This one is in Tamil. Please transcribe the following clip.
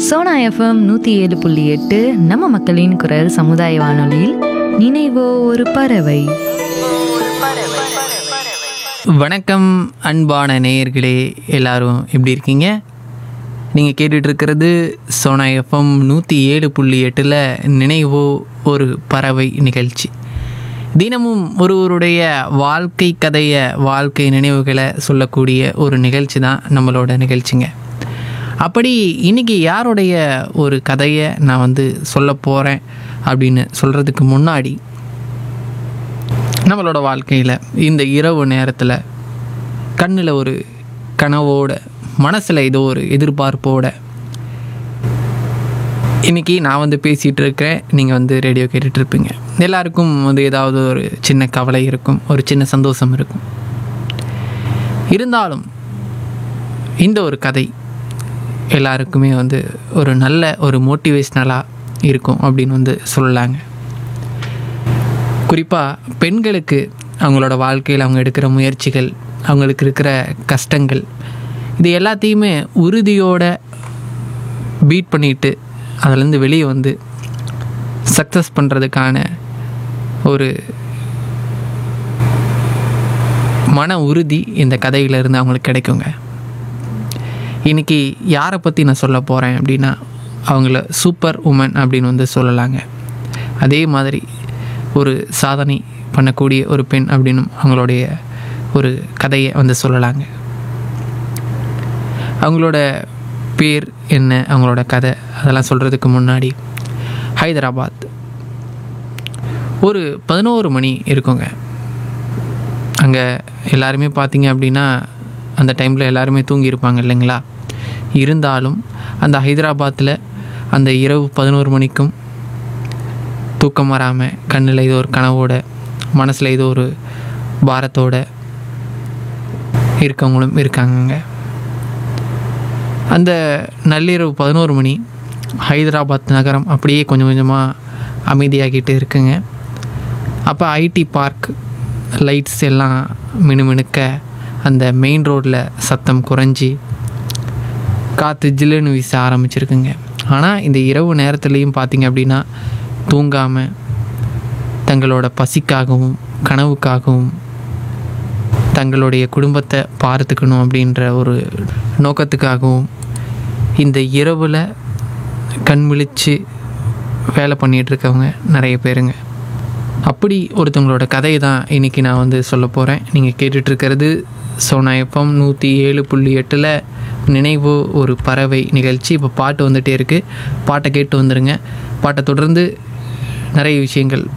சோனா எஃப்எம் நூற்றி ஏழு புள்ளி எட்டு நம்ம மக்களின் குரல் சமுதாய வானொலியில் நினைவோ ஒரு பறவை வணக்கம் அன்பான நேயர்களே எல்லாரும் எப்படி இருக்கீங்க நீங்கள் கேட்டுட்டு இருக்கிறது சோனா எஃப்எம் நூற்றி ஏழு புள்ளி எட்டில் நினைவோ ஒரு பறவை நிகழ்ச்சி தினமும் ஒருவருடைய வாழ்க்கை கதையை வாழ்க்கை நினைவுகளை சொல்லக்கூடிய ஒரு நிகழ்ச்சி தான் நம்மளோட நிகழ்ச்சிங்க அப்படி இன்னைக்கு யாருடைய ஒரு கதையை நான் வந்து சொல்ல போகிறேன் அப்படின்னு சொல்கிறதுக்கு முன்னாடி நம்மளோட வாழ்க்கையில் இந்த இரவு நேரத்தில் கண்ணில் ஒரு கனவோட மனசில் ஏதோ ஒரு எதிர்பார்ப்போட இன்றைக்கி நான் வந்து பேசிகிட்டு இருக்கேன் நீங்கள் வந்து ரேடியோ கேட்டுட்டு இருப்பீங்க எல்லாருக்கும் வந்து ஏதாவது ஒரு சின்ன கவலை இருக்கும் ஒரு சின்ன சந்தோஷம் இருக்கும் இருந்தாலும் இந்த ஒரு கதை எல்லாருக்குமே வந்து ஒரு நல்ல ஒரு மோட்டிவேஷ்னலாக இருக்கும் அப்படின்னு வந்து சொல்லலாங்க குறிப்பாக பெண்களுக்கு அவங்களோட வாழ்க்கையில் அவங்க எடுக்கிற முயற்சிகள் அவங்களுக்கு இருக்கிற கஷ்டங்கள் இது எல்லாத்தையுமே உறுதியோட பீட் பண்ணிட்டு அதுலேருந்து வெளியே வந்து சக்ஸஸ் பண்ணுறதுக்கான ஒரு மன உறுதி இந்த கதையிலிருந்து அவங்களுக்கு கிடைக்குங்க இன்றைக்கி யாரை பற்றி நான் சொல்ல போகிறேன் அப்படின்னா அவங்கள சூப்பர் உமன் அப்படின்னு வந்து சொல்லலாங்க அதே மாதிரி ஒரு சாதனை பண்ணக்கூடிய ஒரு பெண் அப்படின்னு அவங்களுடைய ஒரு கதையை வந்து சொல்லலாங்க அவங்களோட பேர் என்ன அவங்களோட கதை அதெல்லாம் சொல்கிறதுக்கு முன்னாடி ஹைதராபாத் ஒரு பதினோரு மணி இருக்குங்க அங்கே எல்லாருமே பார்த்தீங்க அப்படின்னா அந்த டைமில் எல்லாருமே தூங்கியிருப்பாங்க இல்லைங்களா இருந்தாலும் அந்த ஹைதராபாத்தில் அந்த இரவு பதினோரு மணிக்கும் தூக்கம் வராமல் கண்ணில் ஏதோ ஒரு கனவோட மனசில் ஏதோ ஒரு பாரத்தோட இருக்கவங்களும் இருக்காங்கங்க அந்த நள்ளிரவு பதினோரு மணி ஹைதராபாத் நகரம் அப்படியே கொஞ்சம் கொஞ்சமாக அமைதியாகிட்டு இருக்குங்க அப்போ ஐடி பார்க் லைட்ஸ் எல்லாம் மினுமினுக்க அந்த மெயின் ரோட்டில் சத்தம் குறைஞ்சி காற்று ஜில்லுன்னு வீச ஆரம்பிச்சிருக்குங்க ஆனால் இந்த இரவு நேரத்துலேயும் பார்த்தீங்க அப்படின்னா தூங்காமல் தங்களோட பசிக்காகவும் கனவுக்காகவும் தங்களுடைய குடும்பத்தை பார்த்துக்கணும் அப்படின்ற ஒரு நோக்கத்துக்காகவும் இந்த இரவில் கண் விழித்து வேலை பண்ணிகிட்டு இருக்கவங்க நிறைய பேருங்க அப்படி ஒருத்தவங்களோட கதையை தான் இன்றைக்கி நான் வந்து சொல்ல போகிறேன் நீங்கள் கேட்டுட்ருக்கிறது சோனா எஃப்எம் நூற்றி ஏழு புள்ளி எட்டில் நினைவு ஒரு பறவை நிகழ்ச்சி இப்போ பாட்டு வந்துகிட்டே இருக்குது பாட்டை கேட்டு வந்துடுங்க பாட்டை தொடர்ந்து நிறைய விஷயங்கள்